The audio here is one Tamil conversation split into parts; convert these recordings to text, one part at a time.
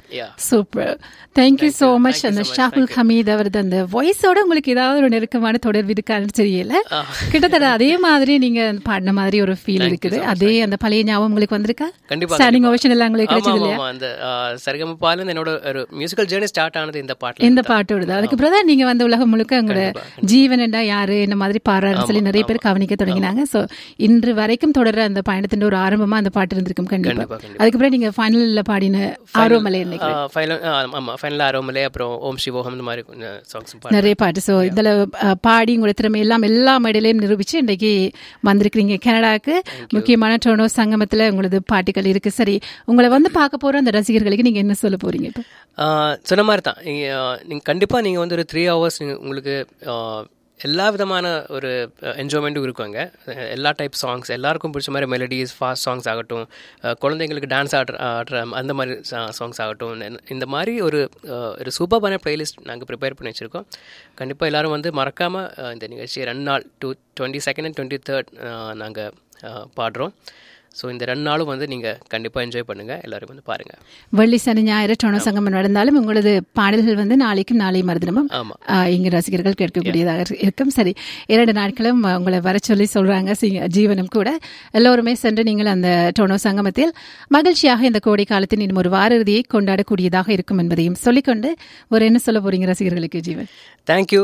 Yeah. Super thank you so much அந்த ஷாகுல் ஹமீத் அவரது அந்த வாய்ஸோட உங்களுக்கு ஏதாவது ஒரு நெருக்கமான தொடர்பு இருக்கான்னு தெரியல கிட்டத்தட்ட அதே மாதிரி நீங்க பாடின மாதிரி ஒரு ஃபீல் இருக்குது அதே அந்த பழைய ஞாபகம் உங்களுக்கு வந்திருக்கா கண்டிப்பா, ஸ்டாண்டிங் ஓவேஷன் எல்லாம் உங்களுக்கு ஆமா கிடைச்சது ஆமா இல்லையா ஆமா அந்த சரிகமப்பால என்னோட ஒரு மியூசிக்கல் ஜேர்னி ஸ்டார்ட் ஆனது இந்த பாட்டுல இந்த பாட்டோட தான் அதுக்கு பிறகு தான் நீங்க வந்து உலகம் முழுக்க உங்களோட ஜீவன் என்ன யாரு என்ன மாதிரி பாடுறாருன்னு சொல்லி நிறைய பேர் கவனிக்க தொடங்கினாங்க சோ இன்று வரைக்கும் தொடர அந்த பயணத்தின் ஒரு ஆரம்பமா அந்த பாட்டு இருந்திருக்கும் கண்டிப்பா கண்டிப்பா, கண்டிப்பா. அதுக்கப்புறம் நீங்க ஃபைனல்ல பாடின ஆரோமலை இன்னைக்கு ஃபைனல் ஆமா ஃபைனல் ஆரோமலே அப்புறம் ஓம் சிவோகம் இந்த மாதிரி கொஞ்சம் சாங்ஸ் பாடு நிறைய பாட்டு ஸோ இதில் பாடி உங்களோட திறமை எல்லாம் எல்லா மேடையிலையும் நிரூபிச்சு இன்றைக்கு வந்திருக்கிறீங்க கனடாக்கு முக்கியமான டோனோ சங்கமத்தில் உங்களது பாட்டுகள் இருக்கு சரி உங்களை வந்து பார்க்க போற அந்த ரசிகர்களுக்கு நீங்க என்ன சொல்ல போறீங்க இப்போ ஆஹ் சொன்ன மாதிரி தான் நீங்கள் கண்டிப்பாக நீங்கள் வந்து ஒரு த்ரீ ஹவர்ஸ் உங்களுக்கு ஆஹ் எல்லா விதமான ஒரு என்ஜாய்மெண்ட்டும் இருக்குங்க எல்லா டைப் சாங்ஸ் எல்லாருக்கும் பிடிச்ச மாதிரி மெலடிஸ் ஃபாஸ்ட் சாங்ஸ் ஆகட்டும் அஹ் குழந்தைங்களுக்கு டான்ஸ் ஆடுற ஆடுற அந்த மாதிரி சாங்ஸ் ஆகட்டும் இந்த- இந்த மாதிரி ஒரு அஹ், ஒரு சூப்பரான பிளேலிஸ்ட் நாங்கள் ப்ரிப்பேர் பண்ணி வச்சுருக்கோம் கண்டிப்பாக எல்லாரும் வந்து மறக்காமல் இந்த நிகழ்ச்சியை ரெண்டு நாள் two twenty second and twenty third நாங்கள் பாடுறோம் ஸோ இந்த ரெண்டு நாளும் வந்து நீங்கள் கண்டிப்பாக என்ஜாய் பண்ணுங்கள் எல்லாரும் வந்து பாருங்கள் வெள்ளி சனி ஞாயிறு டோனோ சங்கமம் நடந்தாலும் உங்களது பாடல்கள் வந்து நாளைக்கும் நாளை மறுதினமும் ஆமா. ஆஹ், இங்க ரசிகர்கள் கேட்கக்கூடியதாக இரு- இருக்கும் சரி இரண்டு நாட்களும் ஆஹ், உங்களை வர சொல்லி சொல்றாங்க சி- ஜீவனும் கூட எல்லோருமே சென்று நீங்கள் அந்த டோனோ சங்கமத்தில் மகிழ்ச்சியாக இந்த கோடை காலத்தின் இன்னும் ஒரு வார இறுதியை கொண்டாடக்கூடியதாக இருக்கும் என்பதையும் சொல்லிக்கொண்டு ஒரு என்ன சொல்ல போறீங்க ரசிகர்களுக்கு Jeevan thank you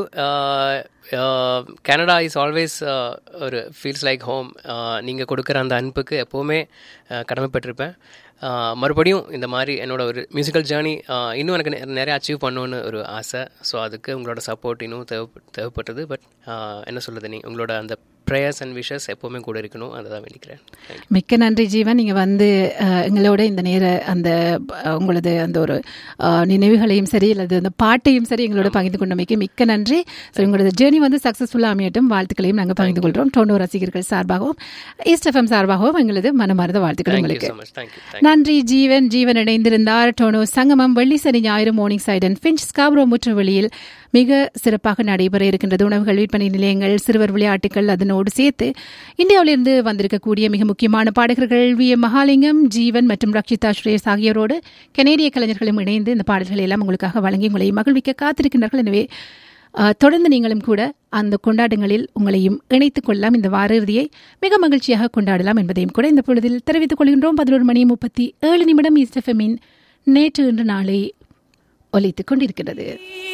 Canada is always ஒரு ஃபீல்ஸ் லைக் ஹோம் நீங்கள் கொடுக்குற அந்த அன்புக்கு எப்போவுமே uh, கடமைப்பட்டிருப்பேன் Uh, மறுபடியும் இந்த மாதிரி என்னோட ஒரு மியூசிக்கல் ஜேர்னி இன்னும் எனக்கு நெ- நிறைய அச்சீவ் பண்ணணும்னு ஒரு ஆசை ஸோ அதுக்கு உங்களோட சப்போர்ட் இன்னும் தேவை தேவைப்பட்டது பட் என்ன சொல்கிறது நீ உங்களோட அந்த ப்ரேயர்ஸ் அண்ட் விஷஸ் எப்போவுமே கூட இருக்கணும் அதை தான் வேண்டிக்கிறேன் Thank you. மிக்க நன்றி ஜீவன் நீங்க வந்து அஹ், எங்களோட இந்த நேர அந்த அஹ், உங்களது அந்த ஒரு அஹ், நினைவுகளையும் சரி அல்லது அந்த பாட்டையும் சரி எங்களோட பகிர்ந்து கொண்டமைக்கு மிக்க நன்றி சரி உங்களோட ஜேர்னி வந்து சக்சஸ்ஃபுல்லாக அமையட்டும் வாழ்த்துக்களையும் நாங்கள் பகிர்ந்து கொள்கிறோம் டோனோ ரசிகர்கள் சார்பாகவும் ஈஸ்ட் எஃப்எம் சார்பாகவும் எங்களது மனமார்ந்த வாழ்த்துக்கள் Thank you உங்களுக்கு so much. Thank you. Thank you. நன்றி ஜீவன் ஜீவன் இணைந்திருந்தார் டோனோ சங்கமம் வெள்ளி சனி ஞாயிறு Morningside and Finch Scarborough முற்றுவெளியில் மிக சிறப்பாக நடைபெற இருக்கின்றது உணவுகள் விற்பனை நிலையங்கள் சிறுவர் விளையாட்டுகள் அதனோடு சேர்த்து இந்தியாவிலிருந்து வந்திருக்கக்கூடிய மிக முக்கியமான பாடகர்கள் வி எம் மகாலிங்கம் ஜீவன் மற்றும் ரக்ஷிதா ஸ்ரேஸ் ஆகியோரோடு கனேடிய கலைஞர்களும் இணைந்து இந்த பாடல்களை எல்லாம் உங்களுக்காக வழங்கி உங்களை மகிழ்விக்க காத்திருக்கின்றார்கள் எனவே அஹ், தொடர்ந்து நீங்களும் கூட அந்த கொண்டாட்டங்களில் உங்களையும் இணைத்துக் கொள்ளலாம் இந்த வார இறுதியை மிக மகிழ்ச்சியாக கொண்டாடலாம் என்பதையும் கூட இந்த பொழுதில் தெரிவித்துக் கொள்கின்றோம் பதினோரு மணி முப்பத்தி ஏழு நிமிடம் ஈஸ்ட் எஃப்எம்மின் நேற்று இன்று நாளை ஒலித்துக் கொண்டிருக்கிறது